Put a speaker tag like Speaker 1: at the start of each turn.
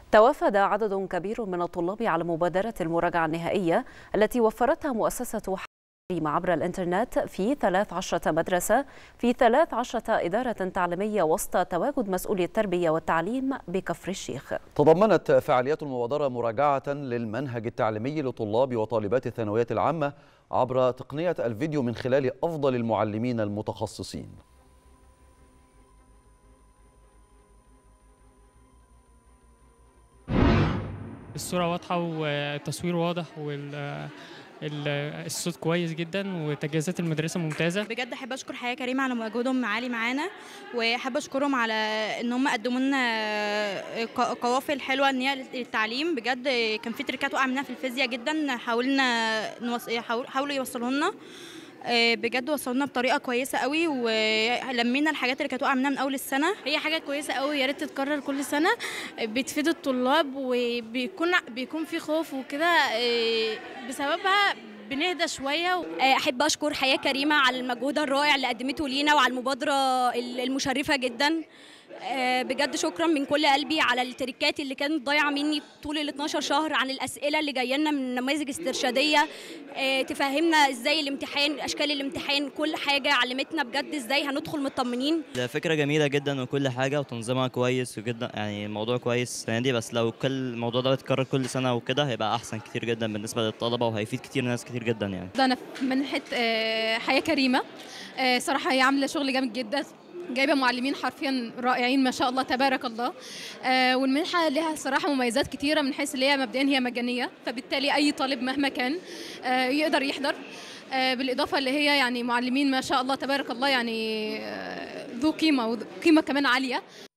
Speaker 1: توافد عدد كبير من الطلاب على مبادرة المراجعة النهائية التي وفرتها مؤسسة كريمة عبر الإنترنت في 13 مدرسة في 13 إدارة تعليمية وسط تواجد مسؤولي التربية والتعليم بكفر الشيخ
Speaker 2: تضمنت فعاليات المبادرة مراجعة للمنهج التعليمي لطلاب وطالبات الثانويات العامة عبر تقنية الفيديو من خلال أفضل المعلمين المتخصصين
Speaker 3: الصورة واضحة والتصوير واضح وال الصوت كويس جدا وتجهيزات المدرسه ممتازه
Speaker 4: بجد احب اشكر حياه كريمه على مجهودهم عالي معانا واحب اشكرهم على ان هم قدموا لنا قوافل حلوه ان هي للتعليم بجد كان في تريكات وقع منها في الفيزياء جدا حاولنا نوص... حاولوا يوصلوا لنا بجد وصلنا بطريقه كويسه قوي ولمينا الحاجات اللي كانت واقعه منها من اول السنه
Speaker 5: هي حاجه كويسه قوي يا ريت تتكرر كل سنه بتفيد الطلاب وبيكون بيكون في خوف وكده بسببها بنهدى شويه
Speaker 6: احب اشكر حياه كريمه على المجهود الرائع اللي قدمته لينا وعلى المبادره المشرفه جدا بجد شكرا من كل قلبي على التريكات اللي كانت ضايعه مني طول ال 12 شهر عن الاسئله اللي جايه لنا من نماذج استرشاديه تفهمنا ازاي الامتحان اشكال الامتحان كل حاجه علمتنا بجد ازاي هندخل مطمنين
Speaker 7: فكره جميله جدا وكل حاجه وتنظيمها كويس وجدا يعني الموضوع كويس السنه دي بس لو كل الموضوع ده اتكرر كل سنه وكده هيبقى احسن كتير جدا بالنسبه للطلبه وهيفيد كتير ناس كتير جدا يعني
Speaker 8: ده انا في منحه حياه كريمه صراحه هي عامله شغل جامد جدا جايبه معلمين حرفيا رائعين ما شاء الله تبارك الله آه والمنحه لها صراحه مميزات كتيره من حيث اللي هي مبدئيا هي مجانيه فبالتالي اي طالب مهما كان آه يقدر يحضر آه بالاضافه اللي هي يعني معلمين ما شاء الله تبارك الله يعني ذو قيمه وقيمه كمان عاليه